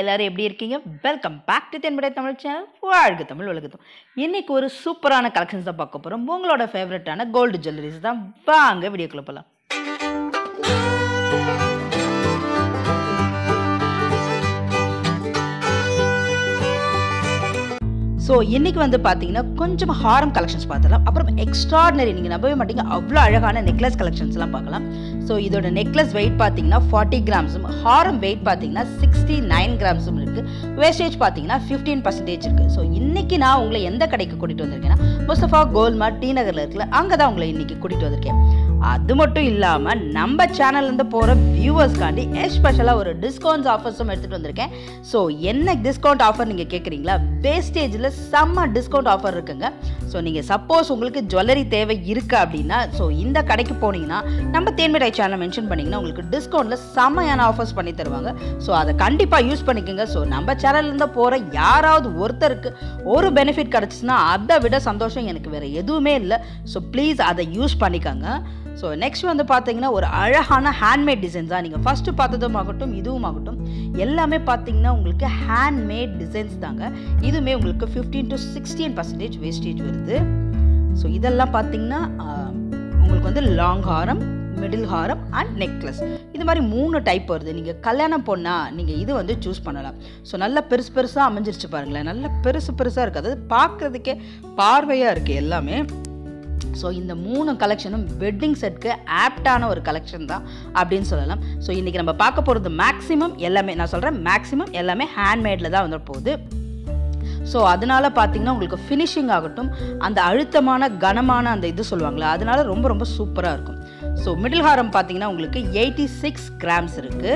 எல்லாரும் எப்படி இருக்கீங்க வெல்கம் பேக் டு தென்படை தமிழ் சேனல் வாழ்க தமிழ் உலகத்தும் இன்னைக்கு ஒரு சூப்பரான கலெக்ஷன்ஸ் தான் பார்க்க போகிறோம் உங்களோட ஃபேவரட்டான கோல்டு ஜுவல்லரிஸ் தான் வாங்க வீடியோக்குள்ள போகலாம் ஸோ இன்னைக்கு வந்து பார்த்தீங்கன்னா கொஞ்சம் ஹாரம் கலெக்ஷன்ஸ் பார்த்துலாம் அப்புறம் எக்ஸ்ட்ராடினரி நீங்கள் நம்பவே மாட்டீங்க அவ்வளோ அழகான நெக்லஸ் கலெக்ஷன்ஸ்லாம் பார்க்கலாம் ஸோ இதோட நெக்லஸ் வெயிட் பார்த்தீங்கன்னா ஃபார்ட்டி கிராம்ஸும் ஹாரம் வெயிட் பார்த்தீங்கன்னா சிக்ஸ்டி நைன் கிராம்ஸும் இருக்குது வேஸ்டேஜ் பார்த்தீங்கன்னா ஃபிஃப்டீன் பர்சன்டேஜ் இருக்குது ஸோ இன்னைக்கு நான் உங்களை எந்த கடைக்கு கூட்டிகிட்டு வந்திருக்கேன்னா முஸ்தஃபா கோல்மார்ட் டி நகரில் இருக்குல்ல அங்கே தான் உங்களை இன்னைக்கு கூட்டிகிட்டு வந்திருக்கேன் அது மட்டும் இல்லாமல் நம்ம சேனல்லேருந்து போகிற வியூவர்ஸ்க்காண்டி எஸ்பெஷலாக ஒரு டிஸ்கவுண்ட்ஸ் ஆஃபர்ஸும் எடுத்துகிட்டு வந்திருக்கேன் ஸோ என்ன டிஸ்கவுண்ட் ஆஃபர் நீங்கள் கேட்குறீங்களா வேஸ்டேஜில் செம்ம டிஸ்கவுண்ட் ஆஃபர் இருக்குங்க ஸோ நீங்கள் சப்போஸ் உங்களுக்கு ஜுவல்லரி தேவை இருக்குது அப்படின்னா ஸோ இந்த கடைக்கு போனீங்கன்னா நம்ம தேன்மிடாய் சேனலை மென்ஷன் பண்ணிங்கன்னா உங்களுக்கு டிஸ்கவுண்ட்டில் செம்மையான ஆஃபர்ஸ் பண்ணி தருவாங்க ஸோ அதை கண்டிப்பாக யூஸ் பண்ணிக்கோங்க ஸோ நம்ம சேனல்லேருந்து போகிற யாராவது ஒருத்தருக்கு ஒரு பெனிஃபிட் கிடச்சிச்சுன்னா அதை விட சந்தோஷம் எனக்கு வேறு எதுவுமே இல்லை ஸோ ப்ளீஸ் அதை யூஸ் பண்ணிக்கோங்க ஸோ நெக்ஸ்ட் வந்து பார்த்தீங்கன்னா ஒரு அழகான ஹேண்ட்மேட் டிசைன்ஸ் தான் நீங்கள் ஃபஸ்ட்டு பார்த்ததும் ஆகட்டும் இதுவும் ஆகட்டும் எல்லாமே பார்த்தீங்கன்னா உங்களுக்கு ஹேண்ட்மேட் டிசைன்ஸ் தாங்க இதுவுமே உங்களுக்கு fifteen to sixteen percentage wastage வருது ஸோ இதெல்லாம் பார்த்தீங்கன்னா ஆஹ், உங்களுக்கு வந்து லாங் ஹாரம் மிடில் ஹாரம் அண்ட் நெக்லஸ் இது மாதிரி மூணு டைப் வருது நீங்கள் கல்யாணம் பொண்ணா நீங்கள் இது வந்து சூஸ் பண்ணலாம் ஸோ நல்ல பெருசு பெருசாக அமைஞ்சிருச்சு பாருங்களேன் நல்ல பெருசு பெருசாக இருக்குது அதாவது பார்க்குறதுக்கே பார்வையாக இருக்குது எல்லாமே ஸோ இந்த மூணு கலெக்ஷனும் வெட்டிங் செட்க்கு ஆப்டான ஒரு கலெக்ஷன் தான் அப்படின்னு சொல்லலாம் ஸோ இன்றைக்கி நம்ம பார்க்க போகிறது மேக்ஸிமம் எல்லாமே நான் சொல்கிறேன் மேக்ஸிமம் எல்லாமே ஹேண்ட்மேடில் தான் வந்துட போகுது ஸோ அதனால பார்த்தீங்கன்னா உங்களுக்கு ஃபினிஷிங் ஆகட்டும் அந்த அழுத்தமான கனமான அந்த இது சொல்லுவாங்களே அதனால ரொம்ப ரொம்ப சூப்பராக இருக்கும் ஸோ மிடில் ஹாரம் பார்த்தீங்கன்னா உங்களுக்கு எயிட்டி சிக்ஸ் கிராம்ஸ் இருக்குது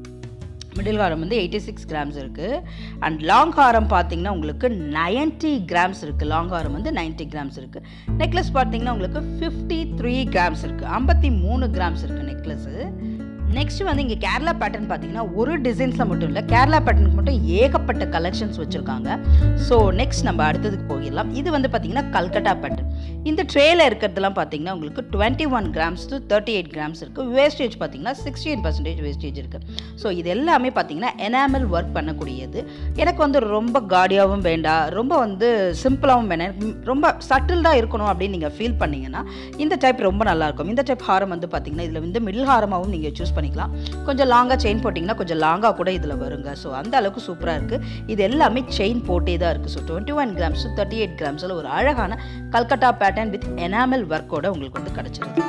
மிடில் ஹாரம் வந்து எயிட்டி சிக்ஸ் கிராம்ஸ் இருக்குது அண்ட் லாங் ஹாரம் பார்த்தீங்கன்னா உங்களுக்கு நைன்ட்டி கிராம்ஸ் இருக்குது லாங் ஹாரம் வந்து 90 கிராம்ஸ் இருக்குது நெக்லஸ் பார்த்தீங்கன்னா உங்களுக்கு ஃபிஃப்டி த்ரீ கிராம்ஸ் இருக்குது ஐம்பத்தி மூணு கிராம்ஸ் இருக்குது நெக்லஸ்ஸு நெக்ஸ்ட் வந்து இங்கே கேரளா பேட்டர்ன் பார்த்தீங்கன்னா ஒரு டிசைன்ஸில் மட்டும் இல்லை கேரளா பேட்டர்னுக்கு மட்டும் ஏகப்பட்ட கலெக்ஷன்ஸ் வச்சுருக்காங்க ஸோ நெக்ஸ்ட் நம்ம அடுத்ததுக்கு போயிடலாம் இது வந்து பார்த்தீங்கன்னா கல்கட்டா பேட்டர்ன் இந்த ட்ரேல இருக்கிறதுலாம் பார்த்தீங்கன்னா உங்களுக்கு twenty one grams to thirty eight grams இருக்குது வேஸ்டேஜ் பார்த்தீங்கன்னா சிக்ஸ்டீன் பர்சன்டேஜ் வேஸ்டேஜ் இருக்குது ஸோ இது எல்லாமே பார்த்தீங்கன்னா எனாமல் ஒர்க் பண்ணக்கூடியது எனக்கு வந்து ரொம்ப காடியாகவும் வேண்டாம் ரொம்ப வந்து சிம்பிளாகவும் வேணாம் எனக்கு ரொம்ப சட்டில்டாக இருக்கணும் அப்படின்னு நீங்கள் ஃபீல் பண்ணீங்கன்னா இந்த டைப் ரொம்ப நல்லாயிருக்கும் இந்த டைப் ஹாரம் வந்து பார்த்தீங்கன்னா இதில் வந்து மிடில் ஹாரமாகவும் நீங்கள் சூஸ் பண்ணிக்கலாம் கொஞ்சம் லாங்காக செயின் போட்டிங்கன்னா கொஞ்சம் லாங்காக கூட இதில் வருங்க ஸோ அந்த அளவுக்கு சூப்பராக இருக்குது இது எல்லாமே செயின் போட்டே தான் இருக்குது so twenty one grams thirty eight கிராம்ஸில் ஒரு அழகான கல்கட்டா பேட்டர்ன் வித் எனாமல் ஒர்க்கோட உங்களுக்கு வந்து கிடச்சிருது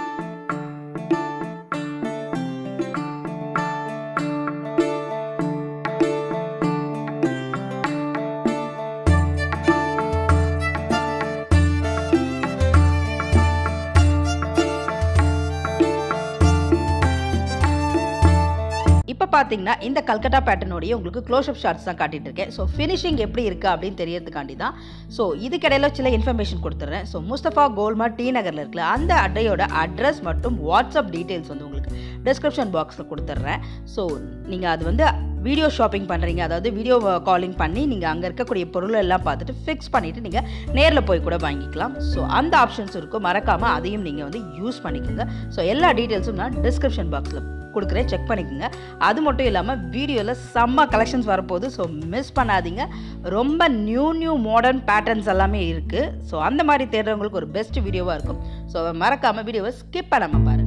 இப்போ பார்த்தீங்கன்னா இந்த கல்கட்டா பேட்டர்னோடைய உங்களுக்கு க்ளோஸ்அப் ஷார்ட்ஸ் தான் காட்டிட்டு இருக்கேன் ஸோ ஃபினிஷிங் எப்படி இருக்குது அப்படின்னு தெரியறதுக்காண்டி தான் ஸோ இதுக்கிடையில சில இன்ஃபர்மேஷன் கொடுத்துட்றேன் ஸோ முஸ்தஃபா கோல்மார்ட் டி நகரில் இருக்குல்ல அந்த அட்டையோட அட்ரஸ் மற்றும் வாட்ஸ்அப் டீட்டெயில்ஸ் வந்து உங்களுக்கு டிஸ்கிரிப்ஷன் பாக்ஸில் கொடுத்துட்றேன் ஸோ நீங்கள் அது வந்து வீடியோ ஷாப்பிங் பண்ணுறீங்க அதாவது வீடியோ காலிங் பண்ணி நீங்கள் அங்கே இருக்கக்கூடிய பொருள் எல்லாம் பார்த்துட்டு ஃபிக்ஸ் பண்ணிவிட்டு நீங்கள் நேரில் போய் கூட வாங்கிக்கலாம் ஸோ அந்த ஆப்ஷன்ஸ் இருக்கும் மறக்காமல் அதையும் நீங்கள் வந்து யூஸ் பண்ணிக்கோங்க ஸோ எல்லா டீட்டெயில்ஸும் நான் டிஸ்கிரிப்ஷன் பாக்ஸில் கொடுக்குறேன் செக் பண்ணிக்கோங்க அது மட்டும் இல்லாமல் வீடியோவில் செம்ம கலெக்ஷன்ஸ் வரப்போகுது ஸோ மிஸ் பண்ணாதீங்க ரொம்ப நியூ நியூ மாடர்ன் பேட்டர்ன்ஸ் எல்லாமே இருக்குது ஸோ அந்த மாதிரி தேடுறவங்களுக்கு ஒரு பெஸ்ட் வீடியோவாக இருக்கும் ஸோ மறக்காமல் வீடியோவை ஸ்கிப் பண்ணாமல் பாருங்கள்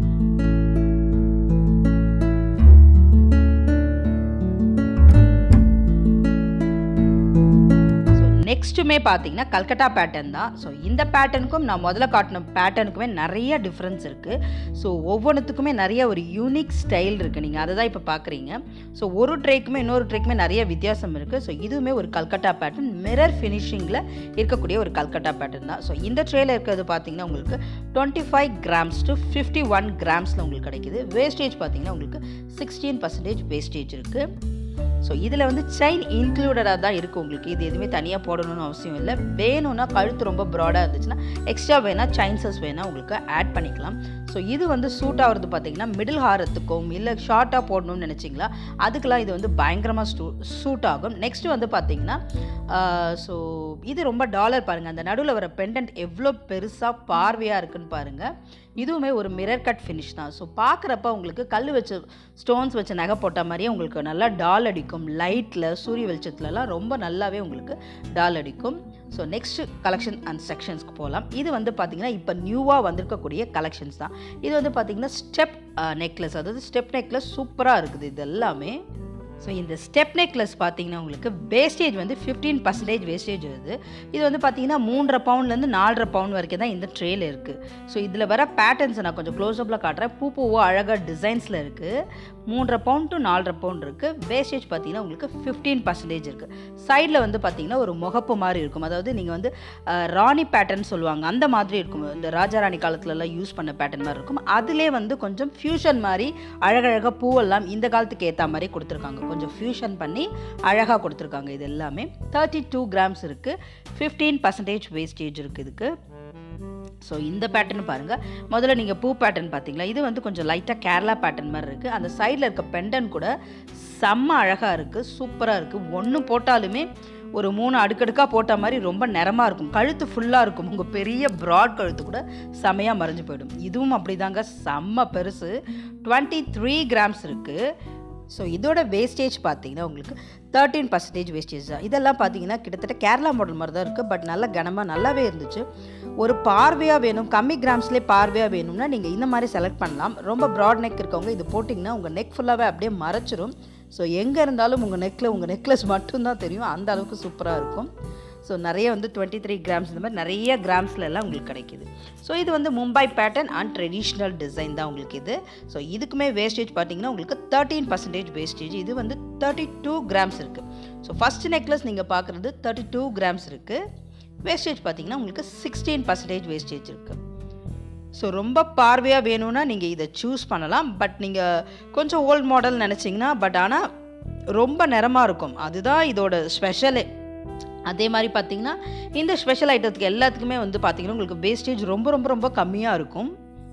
நெக்ஸ்ட்டுமே பார்த்தீங்கன்னா கல்கட்டா பேட்டர்ன் தான் ஸோ இந்த பேட்டர்னுக்கும் நான் முதல்ல காட்டின பேட்டர்னுக்குமே நிறைய டிஃப்ரென்ஸ் இருக்குது ஸோ ஒவ்வொன்றுத்துக்குமே நிறைய ஒரு யூனிக் ஸ்டைல் இருக்குது நீங்கள் அதை தான் இப்போ பார்க்குறீங்க ஸோ ஒரு ட்ரேக்குமே இன்னொரு ட்ரேக்குமே நிறைய வித்தியாசம் இருக்குது ஸோ இதுவுமே ஒரு கல்கட்டா பேட்டர்ன் மிரர் ஃபினிஷிங்கில் இருக்கக்கூடிய ஒரு கல்கட்டா பேட்டர்ன் தான் ஸோ இந்த ட்ரேல இருக்கிறது பார்த்தீங்கன்னா உங்களுக்கு twenty five grams to fifty one கிராம்ஸில் உங்களுக்கு கிடைக்குது வேஸ்டேஜ் பார்த்தீங்கன்னா உங்களுக்கு சிக்ஸ்டீன் பர்சன்டேஜ் வேஸ்டேஜ் இருக்குது ஸோ இதில் வந்து செயின் இன்க்ளூடடாக தான் இருக்குது உங்களுக்கு இது எதுவுமே தனியாக போடணும்னு அவசியம் இல்லை வேணும்னா கழுத்து ரொம்ப ப்ராடாக இருந்துச்சுன்னா எக்ஸ்ட்ரா வேணால் சைன்சஸ் வேணால் உங்களுக்கு ஆட் பண்ணிக்கலாம் ஸோ இது வந்து சூட் ஆகிறது பார்த்தீங்கன்னா மிடில் ஹாரத்துக்கும் இல்லை ஷார்ட்டாக போடணும்னு நினச்சிங்களா அதுக்கெல்லாம் இது வந்து பயங்கரமாக ஸ்டூ சூட் ஆகும் நெக்ஸ்ட் வந்து பார்த்தீங்கன்னா ஸோ இது ரொம்ப டாலர் பாருங்கள் அந்த நடுவில் வர பெண்டன்ட் எவ்வளோ பெருசாக பார்வையாக இருக்குன்னு பாருங்கள் இதுவுமே ஒரு மிரர் கட் ஃபினிஷ் தான் ஸோ பார்க்குறப்ப உங்களுக்கு கல் வச்ச ஸ்டோன்ஸ் வச்ச நகை போட்ட மாதிரியே உங்களுக்கு நல்லா டால் அடிக்கும் அடிக்கும் லைட்டில் சூரிய வெளிச்சத்துலலாம் ரொம்ப நல்லாவே உங்களுக்கு டால் அடிக்கும் ஸோ நெக்ஸ்ட் கலெக்ஷன் அண்ட் செக்ஷன்ஸ்க்கு போகலாம் இது வந்து பார்த்திங்கன்னா இப்போ நியூவாக வந்திருக்கக்கூடிய கலெக்ஷன்ஸ் தான் இது வந்து பார்த்திங்கன்னா ஸ்டெப் நெக்லஸ் அதாவது ஸ்டெப் நெக்லஸ் சூப்பராக இருக்குது இது எல்லாமே ஸோ இந்த ஸ்டெப் நெக்லஸ் பார்த்தீங்கன்னா உங்களுக்கு வேஸ்டேஜ் வந்து ஃபிஃப்டீன் பர்சன்டேஜ் வேஸ்டேஜ் வருது இது வந்து பார்த்தீங்கன்னா மூன்றரை பவுண்ட்லேருந்து நாலரை பவுண்ட் வரைக்கும் தான் இந்த ட்ரேல இருக்குது ஸோ இதில் வர பேட்டர்ன்ஸை நான் கொஞ்சம் க்ளோஸ்அப்பில் காட்டுறேன் பூ பூவாக அழகாக டிசைன்ஸில் இருக்குது மூன்றரை பவுண்ட் டு நாலரை பவுண்ட் இருக்குது வேஸ்டேஜ் பார்த்தீங்கன்னா உங்களுக்கு ஃபிஃப்டீன் பர்சன்டேஜ் இருக்குது சைடில் வந்து பார்த்தீங்கன்னா ஒரு முகப்பு மாதிரி இருக்கும் அதாவது நீங்கள் வந்து அஹ், ராணி பேட்டர்ன் சொல்லுவாங்க அந்த மாதிரி இருக்கும் இந்த ராஜாராணி காலத்துலலாம் யூஸ் பண்ண பேட்டர்ன் மாதிரி இருக்கும் அதிலே வந்து கொஞ்சம் ஃபியூஷன் மாதிரி அழகழகாக பூவெல்லாம் இந்த காலத்துக்கு ஏற்ற மாதிரி கொடுத்துருக்காங்க கொஞ்சம் ஃபியூஷன் பண்ணி அழகாக கொடுத்துருக்காங்க இது எல்லாமே தேர்ட்டி டூ கிராம்ஸ் இருக்குது ஃபிஃப்டீன் பர்சன்டேஜ் வேஸ்டேஜ் இருக்குது இதுக்கு ஸோ இந்த பேட்டர்ன் பாருங்கள் முதல்ல நீங்கள் பூ பேட்டர்ன் பார்த்தீங்களா இது வந்து கொஞ்சம் லைட்டாக கேரளா பேட்டர்ன் மாதிரி இருக்குது அந்த சைடில் இருக்க பெண்டன் கூட செம்ம அழகாக இருக்குது சூப்பராக இருக்குது ஒன்று போட்டாலுமே ஒரு மூணு அடுக்கடுக்காக போட்ட மாதிரி ரொம்ப நிறமாக இருக்கும் கழுத்து ஃபுல்லாக இருக்கும் உங்கள் பெரிய ப்ராட் கழுத்து கூட செமையாக மறைஞ்சு போயிடும் இதுவும் அப்படிதாங்க செம்ம பெருசு டுவெண்ட்டி த்ரீ கிராம்ஸ் இருக்குது ஸோ இதோட வேஸ்டேஜ் பார்த்தீங்கன்னா உங்களுக்கு தேர்ட்டீன் பர்சன்டேஜ் வேஸ்டேஜ் தான் இதெல்லாம் பார்த்தீங்கன்னா கிட்டத்தட்ட கேரளா மாடல் மாதிரி தான் இருக்குது பட் நல்ல கனமாக நல்லாவே இருந்துச்சு ஒரு பார்வையாக வேணும் கம்மி கிராம்ஸ்லேயே பார்வையாக வேணும்னா நீங்கள் இந்த மாதிரி செலக்ட் பண்ணலாம் ரொம்ப ப்ராட் நெக் இருக்கவங்க இது போட்டிங்கன்னா உங்கள் நெக் ஃபுல்லாகவே அப்படியே மறைச்சிரும் ஸோ எங்கே இருந்தாலும் உங்கள் நெக்கில் உங்கள் நெக்லஸ் மட்டும்தான் தெரியும் அந்த அளவுக்கு சூப்பராக இருக்கும் ஸோ நிறைய வந்து டுவெண்ட்டி த்ரீ கிராம்ஸ் இந்த மாதிரி நிறைய கிராம்ஸ்ல எல்லாம் உங்களுக்கு கிடைக்குது ஸோ இது வந்து Mumbai pattern and traditional design தான் உங்களுக்கு இது ஸோ இதுக்குமே வேஸ்டேஜ் பார்த்தீங்கன்னா உங்களுக்கு தேர்ட்டீன் பர்சன்டேஜ் வேஸ்டேஜ் இது வந்து தேர்ட்டி டூ கிராம்ஸ் இருக்குது ஸோ ஃபஸ்ட் நெக்லஸ் நீங்கள் பார்க்குறது தேர்ட்டி டூ கிராம்ஸ் இருக்குது வேஸ்டேஜ் பார்த்தீங்கன்னா உங்களுக்கு சிக்ஸ்டீன் பர்சன்டேஜ் வேஸ்டேஜ் இருக்குது ஸோ ரொம்ப பார்வையாக வேணும்னா நீங்கள் இதை சூஸ் பண்ணலாம் பட் நீங்கள் கொஞ்சம் ஓல்ட் மாடல் நினச்சிங்கன்னா பட் ஆனால் ரொம்ப நிறமாக இருக்கும் அதுதான் இதோட ஸ்பெஷலே அதே மாதிரி பார்த்தீங்கன்னா இந்த ஸ்பெஷல் ஐட்டத்துக்கு எல்லாத்துக்குமே வந்து பார்த்தீங்கன்னா உங்களுக்கு வேஸ்டேஜ் ரொம்ப ரொம்ப ரொம்ப கம்மியாக இருக்கும்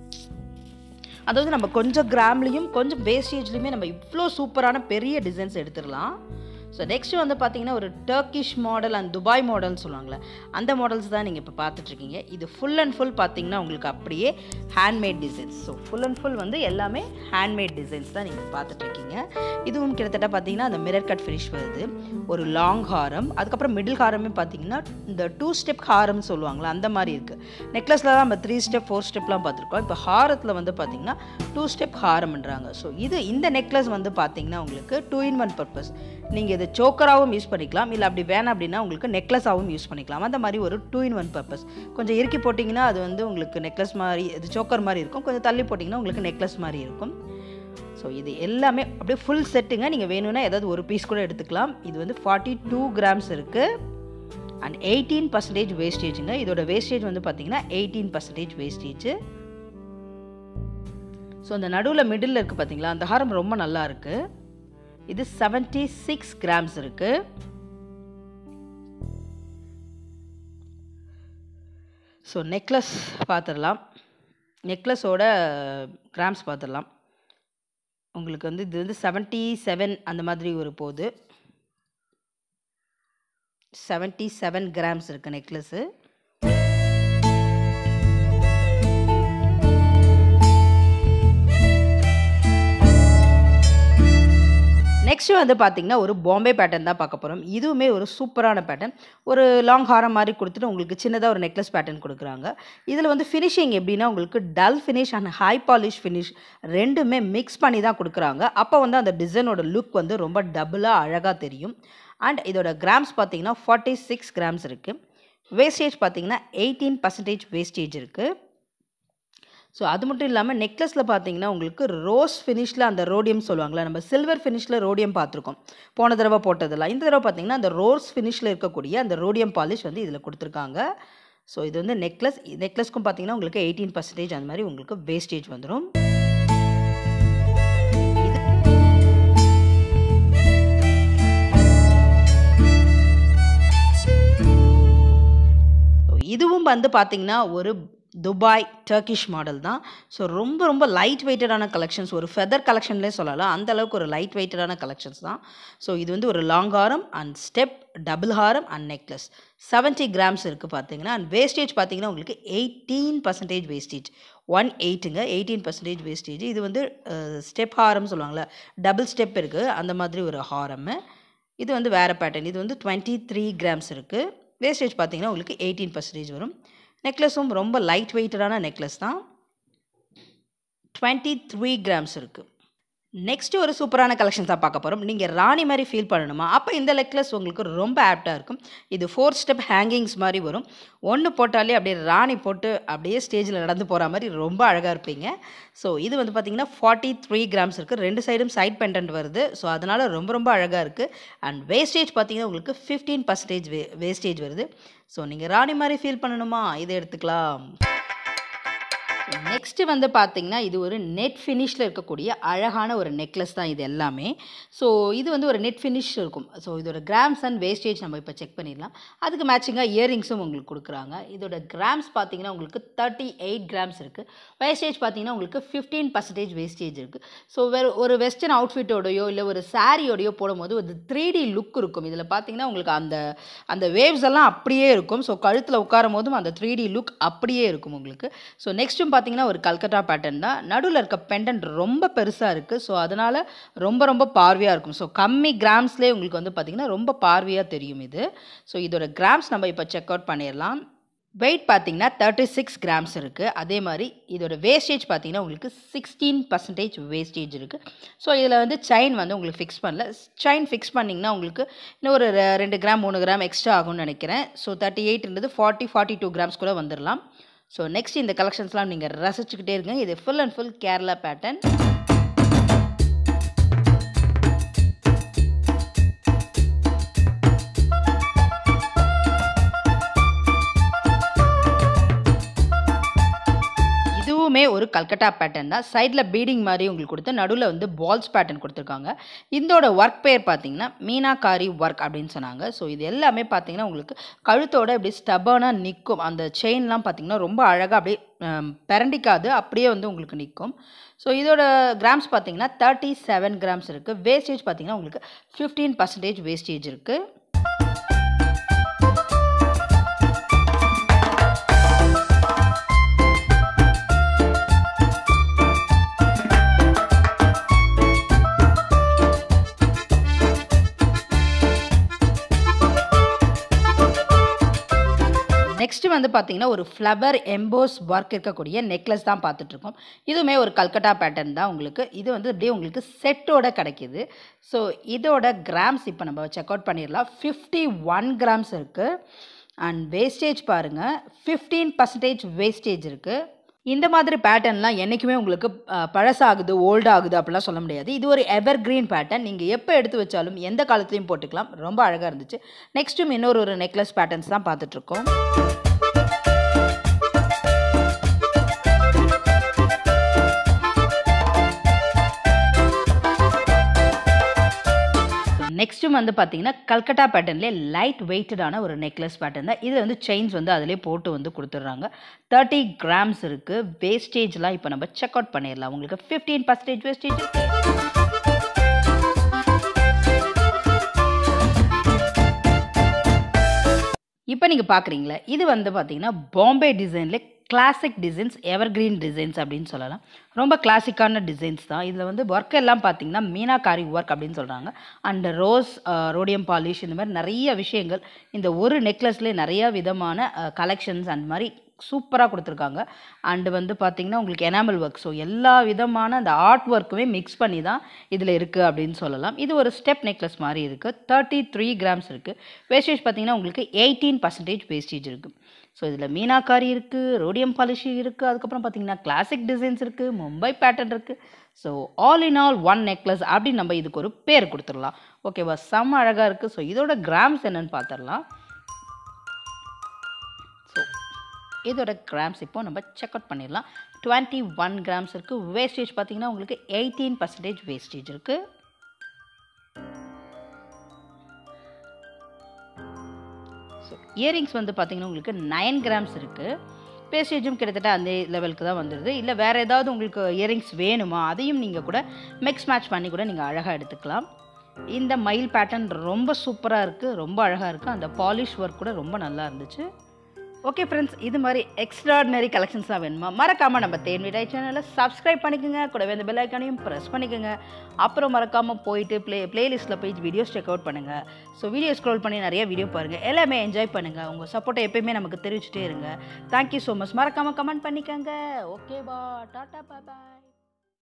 அதாவது நம்ம கொஞ்சம் கிராம்லேயும் கொஞ்சம் வேஸ்டேஜ்லேயுமே நம்ம இவ்வளோ சூப்பரான பெரிய டிசைன்ஸ் எடுத்துடலாம் ஸோ நெக்ஸ்ட் வந்து பார்த்தீங்கன்னா ஒரு டர்க்கிஷ் மாடல் அண்ட் துபாய் மாடல்னு சொல்லுவாங்களே அந்த மாடல்ஸ் தான் நீங்கள் இப்போ பார்த்துட்ருக்கீங்க இது ஃபுல் அண்ட் ஃபுல் பார்த்தீங்கன்னா உங்களுக்கு அப்படியே handmade designs so full and full வந்து எல்லாமே ஹேண்ட்மேட் டிசைன்ஸ் தான் நீங்கள் பார்த்துட்ருக்கீங்க இதுவும் கிட்டத்தட்ட பார்த்தீங்கன்னா அந்த மிரர் கட் ஃபினிஷ் வருது ஒரு லாங் ஹாரம் அதுக்கப்புறம் மிடில் ஹாரமே பார்த்தீங்கன்னா இந்த டூ ஸ்டெப் ஹாரம்னு சொல்லுவாங்களா அந்த மாதிரி இருக்குது நெக்லஸில் தான் நம்ம த்ரீ ஸ்டெப் ஃபோர் ஸ்டெப்லாம் பார்த்துருக்கோம் இப்போ ஹாரத்தில் வந்து பார்த்தீங்கன்னா டூ ஸ்டெப் ஹாரம்ன்றாங்க ஸோ இது இந்த நெக்லஸ் வந்து பார்த்தீங்கன்னா உங்களுக்கு டூ இன் ஒன் பர்பஸ் நீங்கள் இதை சோக்கராகவும் யூஸ் பண்ணிக்கலாம் இல்லை அப்படி வேணாம் அப்படின்னா உங்களுக்கு நெக்லஸாகவும் யூஸ் பண்ணிக்கலாம் அந்த மாதிரி ஒரு டூ இன் ஒன் பர்பஸ் கொஞ்சம் இறுக்கி போட்டிங்கன்னா அது வந்து உங்களுக்கு நெக்லஸ் மாதிரி இது சோக்கர் மாதிரி இருக்கும் கொஞ்சம் தள்ளி போட்டிங்கன்னா உங்களுக்கு நெக்லஸ் மாதிரி இருக்கும் ஸோ இது எல்லாமே அப்படியே ஃபுல் செட்டுங்க நீங்கள் வேணும்னா ஏதாவது ஒரு பீஸ் கூட எடுத்துக்கலாம் இது வந்து ஃபார்ட்டி டூ கிராம்ஸ் இருக்குது அண்ட் எயிட்டீன் பர்சன்டேஜ் வேஸ்டேஜுங்க இதோட வேஸ்டேஜ் வந்து பார்த்தீங்கன்னா எயிட்டீன் பர்சன்டேஜ் வேஸ்டேஜ் ஸோ அந்த நடுவில் மிடில் இருக்குது பார்த்தீங்களா அந்த ஹாரம் ரொம்ப நல்லா இருக்குது இது செவன்ட்டி சிக்ஸ் கிராம்ஸ் இருக்கு ஸோ நெக்லஸ் பார்த்துடலாம் நெக்லஸோட கிராம்ஸ் பார்த்துடலாம் உங்களுக்கு வந்து இது வந்து செவன்ட்டி செவன் அந்த மாதிரி ஒரு போகுது செவன்ட்டி செவன் கிராம்ஸ் இருக்குது நெக்லஸ்ஸு நெக்ஸ்ட் வந்து பார்த்தீங்கன்னா ஒரு பாம்பே பேட்டர்ன் தான் பார்க்க போகிறோம் இதுவுமே ஒரு சூப்பரான பேட்டர்ன் ஒரு லாங் ஹாரம் மாதிரி கொடுத்துட்டு உங்களுக்கு சின்னதாக ஒரு நெக்லஸ் பேட்டர்ன் கொடுக்குறாங்க இதில் வந்து ஃபினிஷிங் எப்படின்னா உங்களுக்கு dull finish and high polish finish ரெண்டுமே மிக்ஸ் பண்ணி தான் கொடுக்குறாங்க அப்போ வந்து அந்த டிசைனோட லுக் வந்து ரொம்ப டபுளாக அழகாக தெரியும் அண்ட் இதோட கிராம்ஸ் பார்த்தீங்கன்னா ஃபார்ட்டி சிக்ஸ் கிராம்ஸ் இருக்குது வேஸ்டேஜ் பார்த்தீங்கன்னா எயிட்டீன் பர்சன்டேஜ் வேஸ்டேஜ் இருக்குது ஸோ அது மட்டும் இல்லாமல் நெக்லஸில் பார்த்தீங்கன்னா உங்களுக்கு ரோஸ் ஃபினிஷில் அந்த ரோடியம் சொல்லுவாங்களா நம்ம சில்வர் ஃபினிஷில் ரோடியம் பார்த்துருக்கோம் போன தடவை போட்டதெல்லாம் இந்த தடவை பார்த்தீங்கன்னா அந்த ரோஸ் ஃபினிஷில் இருக்கக்கூடிய அந்த ரோடியம் பாலிஷ் வந்து இதில் கொடுத்துருக்காங்க ஸோ இது வந்து நெக்லஸ் நெக்லஸ்க்கும் பார்த்தீங்கன்னா உங்களுக்கு எயிட்டீன் பர்சன்டேஜ் அந்த மாதிரி உங்களுக்கு வேஸ்டேஜ் வந்துடும் இதுவும் வந்து பார்த்தீங்கன்னா ஒரு துபாய் டர்க்கிஷ் மாடல் தான் ஸோ ரொம்ப ரொம்ப லைட் வெயிட்டடான கலெக்ஷன்ஸ் ஒரு ஃபெதர் கலெக்ஷன்லேயே சொல்லலாம் அந்த அளவுக்கு ஒரு லைட் வெயிட்டடான கலெக்ஷன்ஸ் தான் ஸோ இது வந்து ஒரு லாங் ஹாரம் அண்ட் ஸ்டெப் டபுள் ஹாரம் அண்ட் நெக்லஸ் செவன்ட்டி கிராம்ஸ் இருக்குது பார்த்தீங்கன்னா அண்ட் வேஸ்டேஜ் பார்த்தீங்கன்னா உங்களுக்கு எயிட்டீன் பர்சன்டேஜ் வேஸ்டேஜ் ஒன் எயிட்டுங்க எயிட்டீன் பர்சன்டேஜ் வேஸ்டேஜ் இது வந்து ஸ்டெப் ஹாரம் சொல்லுவாங்கள்ல டபுள் ஸ்டெப் இருக்குது அந்த மாதிரி ஒரு ஹாரம் இது வந்து வேறு பேட்டர்ன் இது வந்து டுவெண்ட்டி த்ரீ கிராம்ஸ் இருக்குது வேஸ்டேஜ் பார்த்தீங்கன்னா உங்களுக்கு எயிட்டீன் பர்சன்டேஜ் வரும் நெக்லஸும் ரொம்ப லைட் வெயிட்டடான நெக்லஸ் தான் டுவெண்ட்டி த்ரீ கிராம்ஸ் இருக்குது நெக்ஸ்ட்டு ஒரு சூப்பரான கலெக்ஷன்ஸ் தான் பார்க்க போகிறோம் நீங்கள் ராணி மாதிரி ஃபீல் பண்ணணுமா அப்போ இந்த நெக்லஸ் உங்களுக்கு ரொம்ப ஆப்டாக இருக்கும் இது ஃபோர் ஸ்டெப் ஹேங்கிங்ஸ் மாதிரி வரும் ஒன்று போட்டாலே அப்படியே ராணி போட்டு அப்படியே ஸ்டேஜில் நடந்து போகிற மாதிரி ரொம்ப அழகாக இருப்பீங்க ஸோ இது வந்து பார்த்திங்கன்னா ஃபார்ட்டி த்ரீ கிராம்ஸ் இருக்குது ரெண்டு சைடும் சைட் பெண்டன்ட் வருது ஸோ அதனால் ரொம்ப ரொம்ப அழகாக இருக்குது அண்ட் வேஸ்டேஜ் பார்த்தீங்கன்னா உங்களுக்கு ஃபிஃப்டீன் பர்சன்டேஜ் வே வேஸ்டேஜ் வருது ஸோ நீங்கள் ராணி மாதிரி ஃபீல் பண்ணணுமா இதை எடுத்துக்கலாம் நெக்ஸ்ட்டு வந்து பார்த்தீங்கன்னா இது ஒரு நெட் ஃபினிஷில் இருக்கக்கூடிய அழகான ஒரு நெக்லஸ் தான் இது எல்லாமே ஸோ இது வந்து ஒரு நெட் ஃபினிஷ் இருக்கும் ஸோ இதோட கிராம்ஸ் அண்ட் வேஸ்டேஜ் நம்ம இப்போ செக் பண்ணிடலாம் அதுக்கு மேட்சிங்காக இயரிங்ஸும் உங்களுக்கு கொடுக்குறாங்க இதோட கிராம்ஸ் பார்த்தீங்கன்னா உங்களுக்கு தேர்ட்டி எயிட் கிராம்ஸ் இருக்குது வேஸ்டேஜ் பார்த்தீங்கன்னா உங்களுக்கு ஃபிஃப்டீன் பர்சன்டேஜ் வேஸ்டேஜ் இருக்குது ஸோ வேறு ஒரு வெஸ்டர்ன் அவுட்ஃபிட்டோடையோ இல்லை ஒரு சாரியோடையோ போடும்போது ஒரு த்ரீ டி லுக் இருக்கும் இதில் பார்த்தீங்கன்னா உங்களுக்கு அந்த அந்த வேவ்ஸ் எல்லாம் அப்படியே இருக்கும் ஸோ கழுத்தில் உட்காரும் போதும் அந்த த்ரீ டி லுக் அப்படியே இருக்கும் உங்களுக்கு ஸோ நெக்ஸ்ட்டும் பார்த்தீங்கன்னா ஒரு கல்கட்டா பேட்டர்ன் தான் நடுவில் இருக்க பெண்டன்ட் ரொம்ப பெருசாக இருக்குது ஸோ அதனால் ரொம்ப ரொம்ப பார்வையாக இருக்கும் ஸோ கம்மி கிராம்ஸ்லேயே உங்களுக்கு வந்து பார்த்திங்கன்னா ரொம்ப பார்வையாக தெரியும் இது ஸோ இதோட கிராம்ஸ் நம்ம இப்போ செக் அவுட் பண்ணிடலாம் வெயிட் பார்த்தீங்கன்னா தேர்ட்டி சிக்ஸ் கிராம்ஸ் இருக்குது அதே மாதிரி இதோட வேஸ்டேஜ் பார்த்தீங்கன்னா உங்களுக்கு சிக்ஸ்டீன் பர்சன்டேஜ் வேஸ்டேஜ் இருக்குது ஸோ இதில் வந்து செயின் வந்து உங்களுக்கு ஃபிக்ஸ் பண்ணல செயின் ஃபிக்ஸ் பண்ணிங்கன்னா உங்களுக்கு இன்னும் ஒரு ரெ- ரெண்டு கிராம் மூணு கிராம் எக்ஸ்ட்ரா ஆகும்னு நினைக்கிறேன் ஸோ தேர்ட்டி எயிட்ன்றது ஃபார்ட்டி ஃபார்ட்டி டூ கிராம்ஸ் கூட வந்துடலாம் ஸோ நெக்ஸ்ட் இந்த கலெக்ஷன்ஸ்லாம் நீங்கள் ரசிச்சுக்கிட்டே இருங்க இது full and full Kerala pattern இதுவுமே ஒரு கல்கட்டா பேட்டர்ன் தான் சைடில் பீடிங் மாதிரி உங்களுக்கு கொடுத்து நடுவில் வந்து பால்ஸ் பேட்டர்ன் கொடுத்துருக்காங்க இதோட ஒர்க் பேர் பார்த்தீங்கன்னா மீனாகாரி ஒர்க் அப்படின்னு சொன்னாங்க ஸோ இது எல்லாமே பார்த்தீங்கன்னா உங்களுக்கு கழுத்தோட இப்படி ஸ்டபனாக நிற்கும் அந்த செயின்லாம் பார்த்தீங்கன்னா ரொம்ப அழகாக அப்படியே ஹம், பிரண்டிக்காது அப்படியே வந்து உங்களுக்கு நிற்கும் ஸோ இதோட கிராம்ஸ் பார்த்தீங்கன்னா தேர்ட்டி செவன் கிராம்ஸ் இருக்குது வேஸ்டேஜ் பார்த்தீங்கன்னா உங்களுக்கு ஃபிஃப்டீன் பர்சன்டேஜ் வேஸ்டேஜ் இருக்குது நெக்ஸ்ட் வந்து பார்த்தீங்கன்னா ஒரு ஃப்ளவர் எம்போஸ் ஒர்க் இருக்கக்கூடிய நெக்லஸ் தான் பார்த்துட்ருக்கோம் இதுவுமே ஒரு கல்கட்டா பேட்டர்ன் தான் உங்களுக்கு இது வந்து அப்படியே உங்களுக்கு செட்டோட கிடைக்கிது ஸோ இதோட கிராம்ஸ் இப்போ நம்ம செக் அவுட் பண்ணிடலாம் ஃபிஃப்டி ஒன் கிராம்ஸ் இருக்குது அண்ட் வேஸ்டேஜ் பாருங்கள் ஃபிஃப்டீன் பர்சன்டேஜ் வேஸ்டேஜ் இருக்குது இந்த மாதிரி பேட்டர்ன்லாம் என்றைக்குமே உங்களுக்கு அஹ், பழசாகுது ஓல்ட் ஆகுது அப்படிலாம் சொல்ல முடியாது இது ஒரு எவர் கிரீன் பேட்டர்ன் நீங்கள் எப்போ எடுத்து வச்சாலும் எந்த காலத்துலையும் போட்டுக்கலாம் ரொம்ப அழகாக இருந்துச்சு நெக்ஸ்ட்டும் இன்னொரு ஒரு நெக்லஸ் பேட்டர்ன்ஸ் தான் பார்த்துட்ருக்கோம் நெக்ஸ்ட்டும் வந்து பார்த்தீங்கன்னா கல்கட்டா பேட்டர்ன்லேயே லைட் வெயிட்டடான ஒரு நெக்லஸ் பேட்டர்ன் தான் இது வந்து செயின்ஸ் வந்து அதிலே போட்டு வந்து கொடுத்துட்றாங்க தேர்ட்டி கிராம்ஸ் இருக்குது வேஸ்டேஜ்லாம் இப்போ நம்ம செக் அவுட் பண்ணிடலாம் உங்களுக்கு ஃபிஃப்டீன் பர்சன்டேஜ் வேஸ்டேஜ் இப்போ நீங்கள் பார்க்குறீங்களே இது வந்து பார்த்தீங்கன்னா பாம்பே டிசைனில் classic designs evergreen designs அப்படின்னு சொல்லலாம் ரொம்ப கிளாசிக்கான டிசைன்ஸ் தான் இதில் வந்து ஒர்க் எல்லாம் பார்த்தீங்கன்னா மீனாகாரி ஒர்க் அப்படின்னு சொல்கிறாங்க அண்ட் ரோஸ் ரோடியம் பாலிஷ் இந்த மாதிரி நிறைய விஷயங்கள் இந்த ஒரு நெக்லஸ்லேயே நிறைய விதமான கலெக்ஷன்ஸ் அந்த மாதிரி சூப்பராக கொடுத்துருக்காங்க அண்டு வந்து பார்த்தீங்கன்னா உங்களுக்கு எனாமல் ஒர்க் ஸோ எல்லா விதமான அந்த ஆர்ட் ஒர்க்குமே மிக்ஸ் பண்ணி தான் இதில் இருக்குது அப்படின்னு சொல்லலாம் இது ஒரு ஸ்டெப் நெக்லஸ் மாதிரி இருக்குது தேர்ட்டி த்ரீ கிராம்ஸ் இருக்குது வேஸ்டேஜ் பார்த்தீங்கன்னா உங்களுக்கு எயிட்டீன் பர்சன்டேஜ் வேஸ்டேஜ் இருக்குது ஸோ இதில் மீனாக்காரி இருக்குது ரோடியம் பாலிஷ் இருக்குது அதுக்கப்புறம் பார்த்தீங்கன்னா கிளாசிக் டிசைன்ஸ் இருக்குது மும்பை பேட்டர்ன் இருக்குது so all in all one necklace அப்படின்னு நம்ம இதுக்கு ஒரு பேர் கொடுத்துடலாம் ஓகேவா செம்ம அழகாக இருக்குது ஸோ இதோட கிராம்ஸ் என்னன்னு பார்த்துடலாம் ஸோ இதோட கிராம்ஸ் இப்போ நம்ம செக் அவுட் பண்ணிடலாம் டுவெண்ட்டி ஒன் கிராம்ஸ் இருக்குது வேஸ்டேஜ் பார்த்தீங்கன்னா உங்களுக்கு எயிட்டீன் பர்சன்டேஜ் வேஸ்டேஜ் இருக்குது ஸோ இயரிங்ஸ் வந்து பார்த்தீங்கன்னா உங்களுக்கு நைன் கிராம்ஸ் இருக்குது பேசேஜும் கிட்டத்தட்ட அந்த லெவலுக்கு தான் வந்துடுது இல்லை வேறு ஏதாவது உங்களுக்கு இயரிங்ஸ் வேணுமா அதையும் நீங்கள் கூட மிக்ஸ் மேட்ச் பண்ணி கூட நீங்கள் அழகாக எடுத்துக்கலாம் இந்த மயில் பேட்டர்ன் ரொம்ப சூப்பராக இருக்குது ரொம்ப அழகாக இருக்குது அந்த பாலிஷ் ஒர்க் கூட ரொம்ப நல்லா இருந்துச்சு ஓகே ஃப்ரெண்ட்ஸ் இது மாதிரி எக்ஸ்ட்ராடினரி கலெக்ஷன்ஸ்லாம் வேணுமா மறக்காமல் நம்ம தேன் விடாய் சேனலை சப்ஸ்கிரைப் பண்ணிக்கோங்க கூடவே இந்த பெல் ஐக்கானையும் ப்ரெஸ் பண்ணிக்கோங்க அப்புறம் மறக்காமல் போயிட்டு ப்ளே பிளேலிஸ்ட்டில் போய் வீடியோஸ் செக் அவுட் பண்ணுங்கள் ஸோ வீடியோ ஸ்க்ரோல் பண்ணி நிறைய வீடியோ பாருங்கள் எல்லாமே என்ஜாய் பண்ணுங்கள் உங்கள் சப்போர்ட்டை எப்பயுமே நமக்கு தெரிவிச்சுட்டே இருங்க தேங்க்யூ ஸோ மச் மறக்காமல் கமெண்ட் பண்ணிக்கோங்க ஓகேவா டாட்டா பாய்